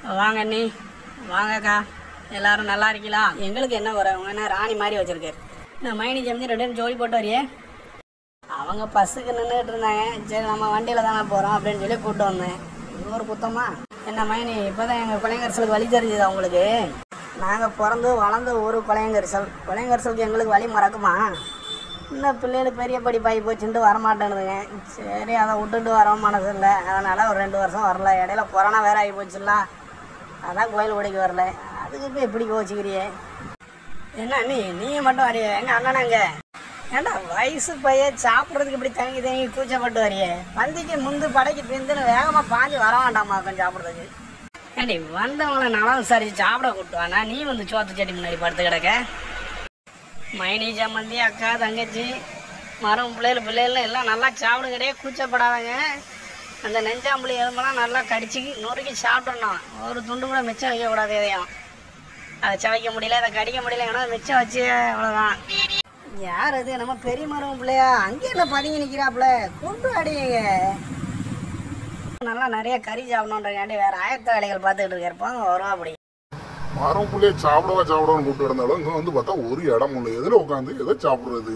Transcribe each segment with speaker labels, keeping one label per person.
Speaker 1: வாங்க அண்ணி வாங்கக்கா எல்லாரும் நல்லா இருக்கீங்களா எங்களுக்கு என்ன வர அவங்க என்ன ராணி மாதிரி வச்சிருக்காரு நான் மைனி ஜெமிஞ்சு ரெண்டு பேரும் ஜோடி போட்டு வரியே அவங்க பஸ்ஸுக்கு நின்றுட்டு இருந்தாங்க சரி நம்ம வண்டியில் தானே போகிறோம் அப்படின்னு சொல்லி கூப்பிட்டு வந்தேன் இது ஒரு குத்தமா என்ன மைனி இப்போ தான் எங்கள் கொலைங்கரிசலுக்கு வழி தெரிஞ்சுது அவங்களுக்கு நாங்கள் பிறந்து வளர்ந்த ஒரு கொலையங்கரிசல் கொலையங்கரிசலுக்கு எங்களுக்கு வழி மறக்குமா இன்னும் பிள்ளைகளுக்கு பெரிய படிப்பாகி போச்சுன்ட்டு வரமாட்டேனுதுங்க சரி அதை விட்டுட்டு வர மனசு இல்லை அதனால் ஒரு ரெண்டு வருஷம் வரல இடையில கொரோனா வேற ஆகி போச்சுல்ல அதான் கோயில் உடைக்கு வரல அதுக்கு இப்போ எப்படி கோச்சிக்கிறியே என்ன நீ நீ மட்டும் வரைய எங்க அண்ணன் எங்க ஏண்டா வயசு பையன் சாப்பிட்றதுக்கு இப்படி தங்கி தங்கி கூச்சப்பட்டு வரையே பந்திக்கு முந்து படைக்கு பிந்துன்னு வேகமா பாஞ்சு வர வேண்டாமா கொஞ்சம் சாப்பிட்றதுக்கு ஏண்டி வந்தவங்களை நலம் விசாரிச்சு சாப்பிட கூட்டுவானா நீ வந்து சோத்து செடி முன்னாடி படுத்து கிடக்க மைனி சம்மந்தி அக்கா தங்கச்சி மரம் பிள்ளைகள் பிள்ளைகள் எல்லாம் நல்லா சாப்பிடுங்கடே கூச்சப்படாதங்க அந்த நெஞ்சாம்புளி எலும்பெல்லாம் நல்லா கடிச்சு நொறுக்கி சாப்பிடணும் ஒரு துண்டு கூட மிச்சம் வைக்கக்கூடாது எதையும் அதை சவைக்க முடியல அதை கடிக்க முடியல ஏன்னா மிச்சம் வச்சு அவ்வளோதான் யார் அது நம்ம பெரிய மரம் பிள்ளையா அங்கே என்ன பதுங்கி நிற்கிறாப்புல கொண்டு அடிங்க நல்லா நிறைய கறி சாப்பிடணுன்றக்காண்டி வேற ஆயத்த வேலைகள் பார்த்துக்கிட்டு இருக்கப்போ வருவா அப்படி
Speaker 2: மரம் புள்ளைய சாப்பிடவா சாப்பிடவான்னு கூப்பிட்டு இருந்தாலும் இங்க வந்து பார்த்தா ஒரு இடம் இல்லை எதுல உட்காந்து எதை சாப்பிடுறது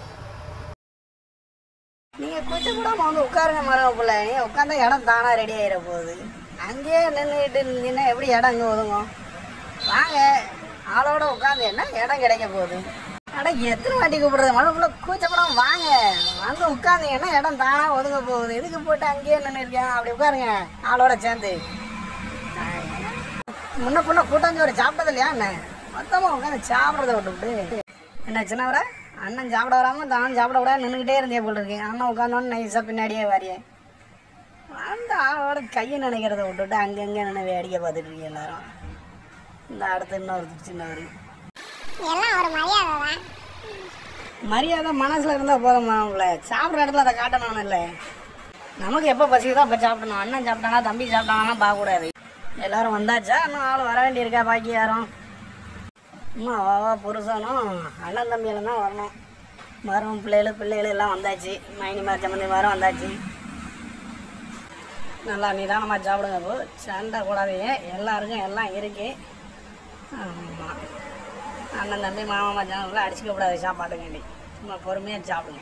Speaker 1: நீங்க கொஞ்சம் கூட வந்து உட்காருங்க மரம் பிள்ளை நீங்க உட்காந்தா இடம் தானா ரெடி ஆயிட போகுது அங்கேயே நின்றுட்டு நின்னா எப்படி இடம் அங்கே ஒதுங்கும் வாங்க ஆளோட உட்காந்து என்ன இடம் கிடைக்க போகுது அட எத்தனை வாட்டி கூப்பிடுறது மறுபடியும் கூச்சப்படாம வாங்க வந்து உட்காந்தீங்கன்னா இடம் தானா ஒதுங்க போகுது இதுக்கு போட்டு அங்கேயே நின்று இருக்கேன் அப்படி உட்காருங்க ஆளோட சேர்ந்து முன்ன பின்ன கூட்டாஞ்சோறு சாப்பிட்டது இல்லையா என்ன மொத்தமாக உட்காந்து சாப்பிட்றத விட்டுவிட்டு என்ன சின்னவரை அண்ணன் சாப்பிட வராமல் தான் சாப்பிட கூட நின்றுக்கிட்டே இருந்தே போல் இருக்கு அண்ணன் உட்காந்தோன்னு நைஸாக பின்னாடியே வாரியே அந்த ஆளோட கையை நினைக்கிறத விட்டுட்டு அங்கங்கே நின்று வேடிக்கை பார்த்துட்டு இருக்கீங்க எல்லாரும் இந்த அடுத்து இன்னொரு சின்னவர்
Speaker 3: எல்லாம் ஒரு மரியாதை தான்
Speaker 1: மரியாதை மனசில் இருந்தால் போதுமாம்ல சாப்பிட்ற இடத்துல அதை காட்டணும் இல்லை நமக்கு எப்போ பசிக்குதோ அப்போ சாப்பிடணும் அண்ணன் சாப்பிட்டானா தம்பி சாப்பிட்டானா பார்க்கக்கூடாது எல்லாரும் வந்தாச்சா இன்னும் ஆள் வர வேண்டியிருக்கா பாக்கி யாரும் அம்மா வாவா புருஷனும் அண்ணன் தம்பியில தான் வரணும் மரம் பிள்ளைகள் பிள்ளைகள் எல்லாம் வந்தாச்சு மைனி மரச்சமந்தி மரம் வந்தாச்சு நல்லா நிதானமாக சாப்பிடுங்க போ சண்டை கூடாதீங்க எல்லாருக்கும் எல்லாம் இருக்கு ஆமாம் அண்ணன் தம்பி மாமா மச்சானெல்லாம் அடிச்சுக்க கூடாது சாப்பாட்டுக்காண்டி சும்மா பொறுமையாக சாப்பிடுங்க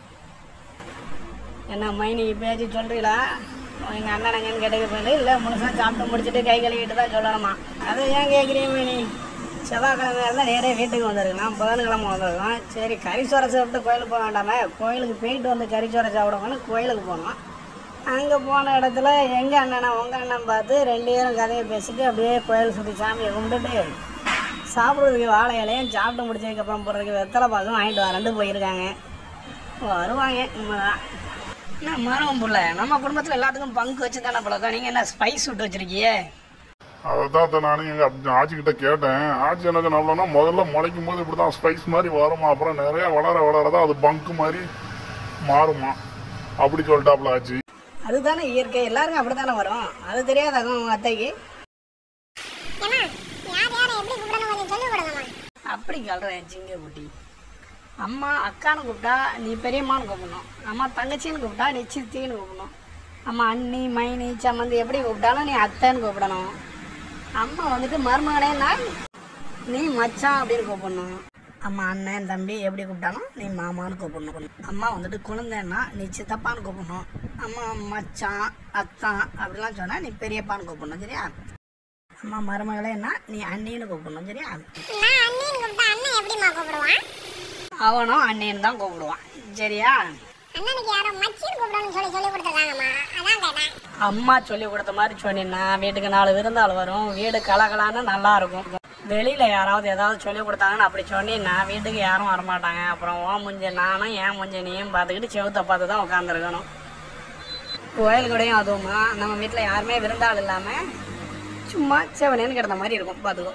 Speaker 1: என்ன மைனி இப்பயாச்சும் சொல்கிறீங்களா எங்கள் அண்ணன் எங்கன்னு கேட்டுக்க போயிட்டு இல்லை முழுசாக சாப்பிட்டு முடிச்சுட்டு கை கழுவிட்டு தான் சொல்லணுமா அதை ஏன் கேட்குறீங்க மைனி செவ்வாய்க்கிழமை இருந்தால் நேரே வீட்டுக்கு வந்திருக்கலாம் புதன்கிழமை வந்திருக்கோம் சரி கறிச்சோரை சாப்பிட்டு கோயிலுக்கு போக வேண்டாமே கோயிலுக்கு போயிட்டு வந்து கறிச்சோரை சாப்பிடுவோம்னு கோயிலுக்கு போனோம் அங்கே போன இடத்துல எங்கள் அண்ணனை உங்கள் அண்ணன் பார்த்து ரெண்டு பேரும் கதையை பேசிட்டு அப்படியே கோயில் சுற்றி சாமியை கும்பிட்டுட்டு சாப்பிட்றதுக்கு வாழை இலையும் சாப்பிட்டு முடிச்சதுக்கப்புறம் போகிறதுக்கு வெத்தலை பாக்கும் வாங்கிட்டு வரேன்ட்டு போயிருக்காங்க வருவாங்க உண்மைதான் என்ன மரம் புள்ள நம்ம குடும்பத்தில் எல்லாத்துக்கும் பங்கு வச்சு தானே பழக்கம் நீங்கள் என்ன ஸ்பைஸ் விட்டு வச்சிருக்கியே
Speaker 2: அதான் நானும் எங்க அப்ப- ஆச்சி கிட்ட கேட்டேன் ஆச்சி எனக்கு நல்லனா முதல்ல முளைக்கும் போது இப்படி தான் ஸ்பைஸ் மாதிரி வருமா அப்புறம் நிறைய வளர வளரதான் அது பங்கு மாதிரி மாறுமா அப்படி சொல்லிட்டாப்ல ஆச்சி
Speaker 1: அதுதானே இயற்கை எல்லாருக்கும் அப்படி தானே வரும் அது தெரியாதாங்க உங்கள் அத்தைக்கு
Speaker 3: ஏமா யார் யாரை எப்படி கூப்பிடணும் கொஞ்சம் சொல்லி கொடுங்கம்மா
Speaker 1: அப்படி கல்றேன் சிங்க குட்டி அம்மா அக்கான்னு கூப்பிட்டா நீ பெரியம்மான்னு கூப்பிடணும் அம்மா தங்கச்சின்னு கூப்பிட்டா நீ சித்தின்னு கூப்பிடணும் அம்மா அண்ணி மைனி சம்மந்தி எப்படி கூப்பிட்டாலும் நீ அத்தைன்னு கூப்பிடணும் அம்மா வந்துட்டு மருமகனேன்னா நீ மச்சான் அப்படின்னு கூப்பிடணும் அம்மா அண்ணன் தம்பி எப்படி கூப்பிட்டாலும் நீ மாமான்னு கூப்பிடணும் அம்மா வந்துட்டு குழந்தைன்னா நீ சித்தப்பான்னு கூப்பிடணும் அம்மா மச்சான் அத்தான் அப்படிலாம் சொன்னால் நீ பெரியப்பான்னு கூப்பிடணும் சரியா அம்மா மருமகளேன்னா நீ அண்ணின்னு கூப்பிடணும் சரியா
Speaker 3: நான் அண்ணின்னு கூப்பிட்டா அண்ணன் எப்படிம்மா கூப்பிடுவான்
Speaker 1: அவனும் அண்ணன் தான் கூப்பிடுவான் சரியா
Speaker 3: அண்ணனுக்கு யாரோ மச்சின்னு கூப்பிடணும்னு சொல்லி சொல்லி கொடுத்துருக்காங்கம்மா அதான் கேட்டேன்
Speaker 1: அம்மா சொல்லி கொடுத்த மாதிரி சொன்னீங்கன்னா வீட்டுக்கு நாலு விருந்தாள் வரும் வீடு கலகலான்னு நல்லா இருக்கும் வெளியில யாராவது ஏதாவது சொல்லி கொடுத்தாங்கன்னு அப்படி சொன்னீங்கன்னா வீட்டுக்கு யாரும் வரமாட்டாங்க அப்புறம் ஓ முஞ்ச நானும் ஏன் முஞ்ச நீயும் பார்த்துக்கிட்டு செவுத்த பார்த்து தான் உட்காந்துருக்கணும் கோயில் கூடயும் அதுவுமா நம்ம வீட்டில் யாருமே விருந்தாள் இல்லாமல் சும்மா செவனேன்னு கிடந்த மாதிரி இருக்கும் பார்த்துக்கோ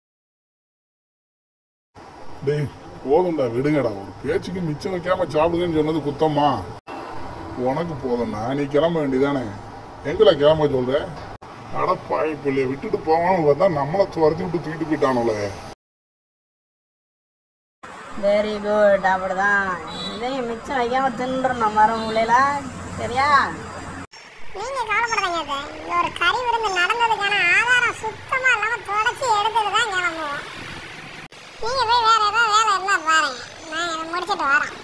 Speaker 2: டேய் போதும்டா விடுங்கடா ஒரு பேச்சுக்கு மிச்சம் வைக்காம சாப்பிடுங்கன்னு சொன்னது குத்தமா உனக்கு போதும்னா நீ கிளம்ப வேண்டியதானே எங்களை கிளம்ப சொல்ற அடப்பாய் பிள்ளைய விட்டுட்டு போவான்னு பார்த்தா நம்மளை துரத்தி விட்டு தூக்கிட்டு போயிட்டானுல
Speaker 1: வெரி குட் அப்படிதான் இதையும் மிச்சம் வைக்காம தின்றுணும் மரம் உள்ளேல சரியா
Speaker 3: நீங்க கவலைப்படாதீங்க அத்தை. இது ஒரு கறி விருந்து நடந்ததுக்கான ஆதாரம் நீங்க போய் வேற ஏதாவது வேலை இருந்தா பாருங்க நான் இதை முடிச்சிட்டு வரேன்